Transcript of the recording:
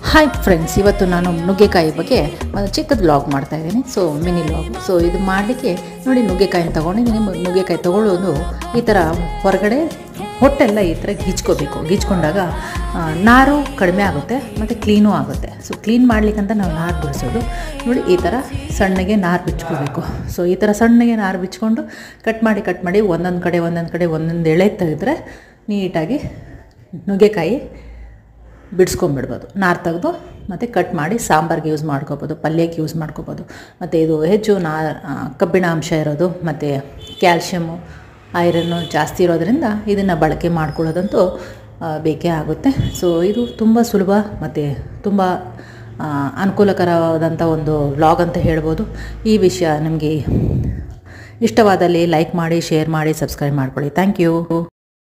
hi friends ಇವತ್ತು ನಾನು ನುಗ್ಗೆಕಾಯಿ ಬಗ್ಗೆ ಒಂದು ಚಿಕ್ಕದು ವ್ಲಾಗ್ ಮಾಡ್ತಾ ಇದ್ದೀನಿ ಸೊ ಮಿನಿ ವ್ಲಾಗ್ ಸೊ ಇದು ಮಾಡಲಿಕ್ಕೆ ನೋಡಿ ನುಗ್ಗೆಕಾಯಿನ ತೊಗೊಂಡಿದ್ದೀನಿ ನುಗ್ಗೆಕಾಯಿ ತೊಗೊಳ್ಳೋದು ಈ ಥರ ಹೊರಗಡೆ ಹೊಟ್ಟೆಲ್ಲ ಈ ಥರ ಗೀಚ್ಕೋಬೇಕು ಗೀಚ್ಕೊಂಡಾಗ ಆ, ನಾರು ಕಡಿಮೆ ಆಗುತ್ತೆ ಮತ್ತು ಕ್ಲೀನೂ ಆಗುತ್ತೆ ಸೊ ಕ್ಲೀನ್ ಮಾಡ್ಲಿಕ್ಕಂತ ನಾವು ನಾರು ಬಿಡಿಸೋದು ನೋಡಿ ಈ ಥರ ಸಣ್ಣಗೆ ನಾರು ಬಿಚ್ಕೋಬೇಕು ಸೊ ಈ ಥರ ಸಣ್ಣಗೆ ನಾರು ಬಿಚ್ಕೊಂಡು ಕಟ್ ಮಾಡಿ ಕಟ್ ಮಾಡಿ ಒಂದೊಂದು ಕಡೆ ಒಂದೊಂದು ಕಡೆ ಒಂದೊಂದು ಎಳೆ ತೆಗೆದ್ರೆ ನೀಟಾಗಿ ನುಗ್ಗೆಕಾಯಿ ಬಿಡಿಸ್ಕೊಂಬಿಡ್ಬೋದು ನಾರು ತೆಗೆದು ಮತ್ತು ಕಟ್ ಮಾಡಿ ಸಾಂಬಾರ್ಗೆ ಯೂಸ್ ಮಾಡ್ಕೋಬೋದು ಪಲ್ಯಕ್ಕೆ ಯೂಸ್ ಮಾಡ್ಕೋಬೋದು ಮತ್ತು ಇದು ಹೆಚ್ಚು ನಾ ಆ, ಕಬ್ಬಿಣ ಅಂಶ ಇರೋದು ಮತ್ತು ಕ್ಯಾಲ್ಶಿಯಮ್ಮು ಐರನ್ನು ಜಾಸ್ತಿ ಇರೋದ್ರಿಂದ ಇದನ್ನು ಬಳಕೆ ಮಾಡ್ಕೊಳ್ಳೋದಂತೂ ಆ, ಬೇಕೇ ಆಗುತ್ತೆ ಸೊ ಇದು ತುಂಬ ಸುಲಭ ಮತ್ತು ತುಂಬ ಆ, ಅನುಕೂಲಕರವಾದಂಥ ಒಂದು ವ್ಲಾಗ್ ಅಂತ ಹೇಳ್ಬೋದು ಈ ವಿಷಯ ನಿಮಗೆ ಇಷ್ಟವಾದಲ್ಲಿ ಲೈಕ್ ಮಾಡಿ ಶೇರ್ ಮಾಡಿ ಸಬ್ಸ್ಕ್ರೈಬ್ ಮಾಡ್ಕೊಳ್ಳಿ ಥ್ಯಾಂಕ್ ಯು